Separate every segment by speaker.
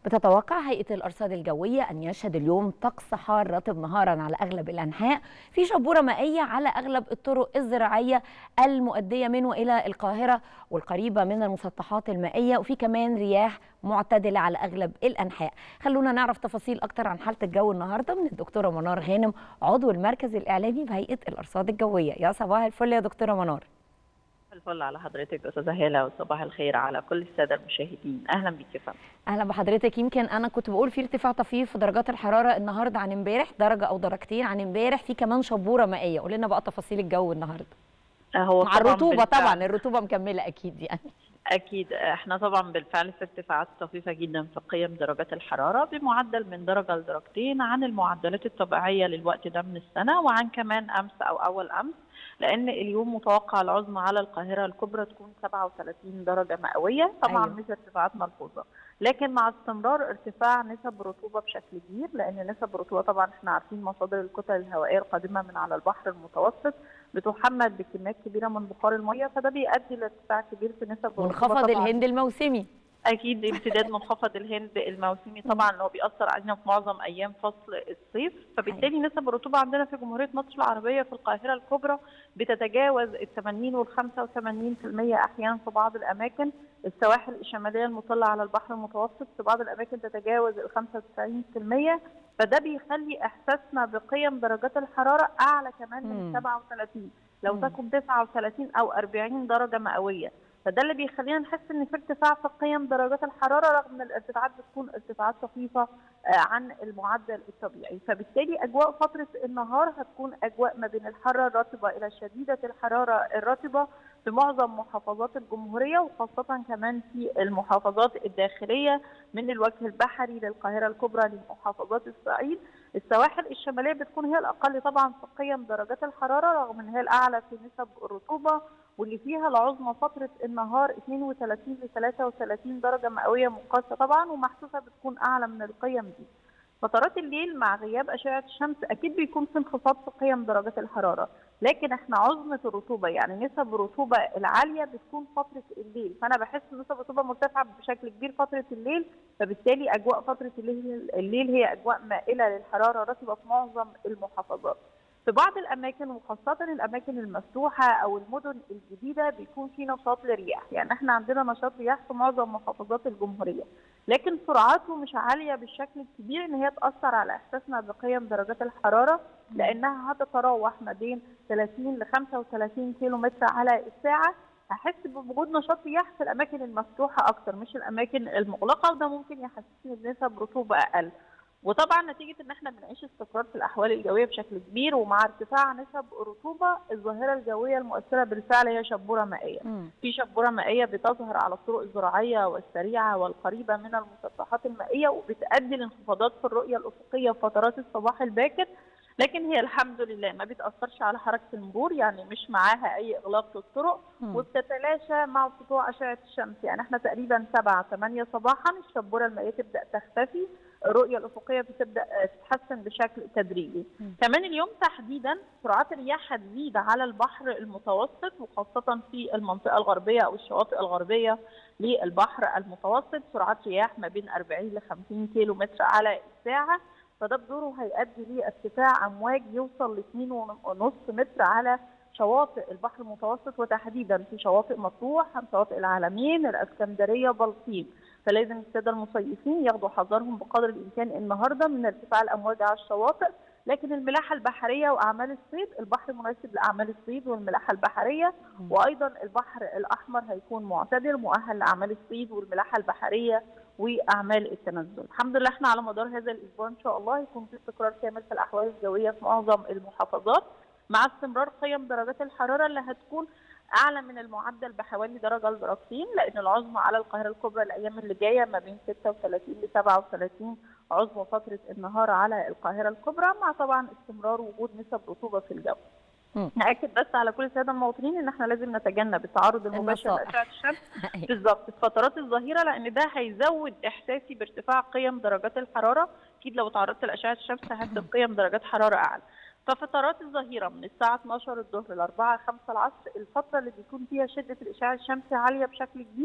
Speaker 1: بتتوقع هيئة الأرصاد الجوية أن يشهد اليوم طقس حار رطب نهارا على أغلب الأنحاء في شبورة مائية على أغلب الطرق الزراعية المؤدية من وإلى القاهرة والقريبة من المسطحات المائية وفي كمان رياح معتدلة على أغلب الأنحاء خلونا نعرف تفاصيل أكتر عن حالة الجو النهاردة من الدكتورة منار غانم عضو المركز الإعلامي بهيئة الأرصاد الجوية يا صباح الفل يا دكتورة منار
Speaker 2: الفل على حضرتك استاذه هاله وصباح الخير على كل الساده المشاهدين اهلا بيك يا فندم
Speaker 1: اهلا بحضرتك يمكن انا كنت بقول في ارتفاع طفيف في درجات الحراره النهارده عن امبارح درجه او درجتين عن امبارح في كمان شبوره مائيه قول لنا بقى تفاصيل الجو النهارده
Speaker 2: هو
Speaker 1: مع الرطوبه طبعا الرطوبه مكمله اكيد يعني
Speaker 2: اكيد احنا طبعا بالفعل في ارتفاعات طفيفه جدا في قيم درجات الحراره بمعدل من درجه لدرجتين عن المعدلات الطبيعيه للوقت ده من السنه وعن كمان امس او اول امس لان اليوم متوقع العظمى على القاهره الكبرى تكون 37 درجه مئويه طبعا أيوة. مش ارتفاعات ملحوظه لكن مع استمرار ارتفاع نسب الرطوبه بشكل كبير لان نسب الرطوبه طبعا احنا عارفين مصادر الكتل الهوائيه القادمه من على البحر المتوسط بتحمل بكميات كبيره من بخار الميه فده بيؤدي لارتفاع كبير في نسب الرطوبه
Speaker 1: منخفض الهند الموسمي
Speaker 2: اكيد امتداد منخفض الهند الموسمي طبعا اللي هو بيأثر علينا في معظم ايام فصل الصيف فبالتالي نسب الرطوبه عندنا في جمهوريه مصر العربيه في القاهره الكبرى بتتجاوز ال 80 وال 85% احيانا في بعض الاماكن السواحل الشماليه المطله على البحر المتوسط في بعض الاماكن تتجاوز ال 95% فده بيخلي احساسنا بقيم درجات الحراره اعلى كمان من 37 لو تكن 39 او 40 درجه مئويه فده اللي بيخلينا نحس ان في ارتفاع في قيم درجات الحراره رغم ان الارتفاعات بتكون ارتفاعات طفيفه عن المعدل الطبيعي فبالتالي اجواء فتره النهار هتكون اجواء ما بين الحاره الرطبه الى شديده الحراره الرطبه في معظم محافظات الجمهوريه وخاصه كمان في المحافظات الداخليه من الوجه البحري للقاهره الكبرى لمحافظات الصعيد السواحل الشماليه بتكون هي الاقل طبعا في قيم درجات الحراره رغم ان هي الاعلى في نسب الرطوبه واللي فيها العظمى فتره النهار 32 ل 33 درجه مئويه مقاسه طبعا ومحسوسه بتكون اعلى من القيم دي. فترات الليل مع غياب اشعه الشمس اكيد بيكون في انخفاض في قيم درجات الحراره، لكن احنا عظمه الرطوبه يعني نسب الرطوبه العاليه بتكون فتره الليل، فانا بحس نسب الرطوبه مرتفعه بشكل كبير فتره الليل، فبالتالي اجواء فتره الليل الليل هي اجواء مائله للحراره الرطبه في معظم المحافظات. في بعض الاماكن وخاصه الاماكن المفتوحه او المدن الجديده بيكون في نشاط للرياح يعني احنا عندنا نشاط رياح في معظم محافظات الجمهوريه لكن سرعاته مش عاليه بالشكل الكبير ان هي تاثر على احساسنا بقيم درجات الحراره لانها هتتراوح ما بين 30 ل 35 كيلو متر على الساعه هحس بوجود نشاط رياح في الاماكن المفتوحه اكتر مش الاماكن المغلقه وده ممكن يحسسني بنسب رطوبه اقل وطبعا نتيجه ان احنا بنعيش استقرار في الاحوال الجويه بشكل كبير ومع ارتفاع نسب الرطوبه الظاهره الجويه المؤثره بالفعل هي شبوره مائيه. م. في شبوره مائيه بتظهر على الطرق الزراعيه والسريعه والقريبه من المسطحات المائيه وبتؤدي لانخفاضات في الرؤيه الافقيه في فترات الصباح الباكر لكن هي الحمد لله ما بتاثرش على حركه المرور يعني مش معاها اي اغلاق في الطرق وبتتلاشى مع سطوع اشعه الشمس يعني احنا تقريبا 7 8 صباحا الشبوره المائيه تبدا تختفي الرؤيه الافقيه بتبدا تتحسن بشكل تدريجي. كمان اليوم تحديدا سرعات الرياح هتزيد على البحر المتوسط وخاصه في المنطقه الغربيه او الشواطئ الغربيه للبحر المتوسط سرعات رياح ما بين 40 ل 50 كيلو متر على الساعه فده بدوره هيؤدي لارتفاع امواج يوصل ل 2.5 متر على شواطئ البحر المتوسط وتحديدا في شواطئ مطروح شواطئ العالمين الاسكندريه بلطيم فلازم الساده المصيفين ياخدوا حذرهم بقدر الامكان النهارده من ارتفاع الامواج على الشواطئ لكن الملاحه البحريه واعمال الصيد البحر مناسب لاعمال الصيد والملاحه البحريه وايضا البحر الاحمر هيكون معتدل مؤهل لاعمال الصيد والملاحه البحريه واعمال التنزل الحمد لله احنا على مدار هذا الاسبوع ان شاء الله يكون في استقرار كامل في الاحوال الجويه في معظم المحافظات مع استمرار قيم درجات الحراره اللي هتكون اعلى من المعدل بحوالي درجه لدرجتين لان العظمى على القاهره الكبرى الايام اللي جايه ما بين 36 ل 37 عظمى فتره النهار على القاهره الكبرى مع طبعا استمرار وجود نسب رطوبه في الجو. ناكد بس على كل الساده المواطنين ان احنا لازم نتجنب التعرض المباشر لاشعه الشمس بالظبط في فترات الظهيره لان ده هيزود احساسي بارتفاع قيم درجات الحراره اكيد لو تعرضت لاشعه الشمس هحس بقيم درجات حراره اعلى ففترات الظهيره من الساعه 12 الظهر ل 4 5 العصر الفتره اللي بيكون فيها شده الاشعاع الشمسي عاليه بشكل كبير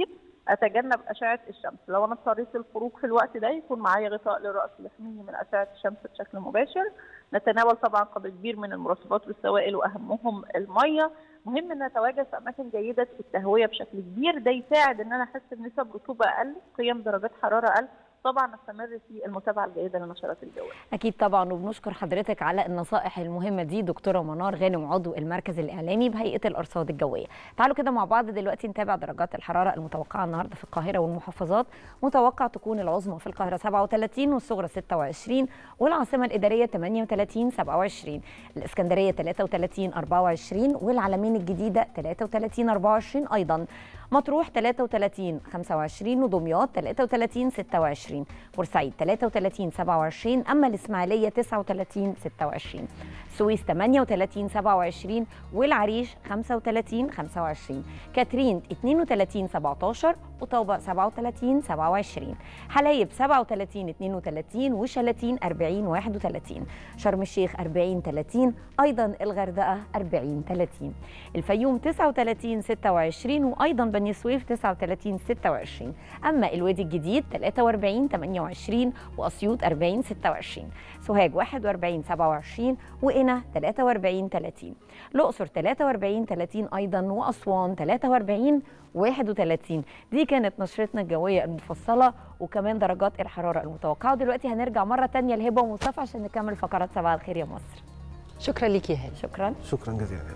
Speaker 2: اتجنب اشعه الشمس لو انا اضطريت للخروج في الوقت ده يكون معايا غطاء للراس يحميني من اشعه الشمس بشكل مباشر نتناول طبعا قدر كبير من المرطبات والسوائل واهمهم الميه مهم ان نتواجد في اماكن جيده التهويه بشكل كبير ده يساعد ان انا احس بنسب رطوبه اقل قيم درجات حراره اقل طبعا نستمر في المتابعه الجيده للنشرات الجويه.
Speaker 1: اكيد طبعا وبنشكر حضرتك على النصائح المهمه دي دكتوره منار غانم عضو المركز الاعلامي بهيئه الارصاد الجويه. تعالوا كده مع بعض دلوقتي نتابع درجات الحراره المتوقعه النهارده في القاهره والمحافظات متوقع تكون العظمى في القاهره 37 والصغرى 26 والعاصمه الاداريه 38 27 الاسكندريه 33 24 والعلمين الجديده 33 24 ايضا مطروح 33 25 ودمياط 33 26 بورسعيد 33 27 اما الاسماعيليه 39 26 السويس 38 27 والعريش 35 25 كاترين 32 17 وطوبة 37 27 حلايب 37 32 وشلاتين 40 31 شرم الشيخ 40 30 ايضا الغردقه 40 30 الفيوم 39 26 وايضا بني سويف 39 26 اما الوادي الجديد 43 28 واسيوط 40 26 سوهاج 41 27 وقنا 43 30 الاقصر 43 30 ايضا واسوان 43 31 دي كانت نشرتنا الجويه المفصله وكمان درجات الحراره المتوقعه ودلوقتي هنرجع مره تانية لهبه ومصطفى عشان نكمل فقرات صباح الخير يا مصر
Speaker 3: شكرا لك يا هاني
Speaker 1: شكرا
Speaker 4: شكرا جزيلا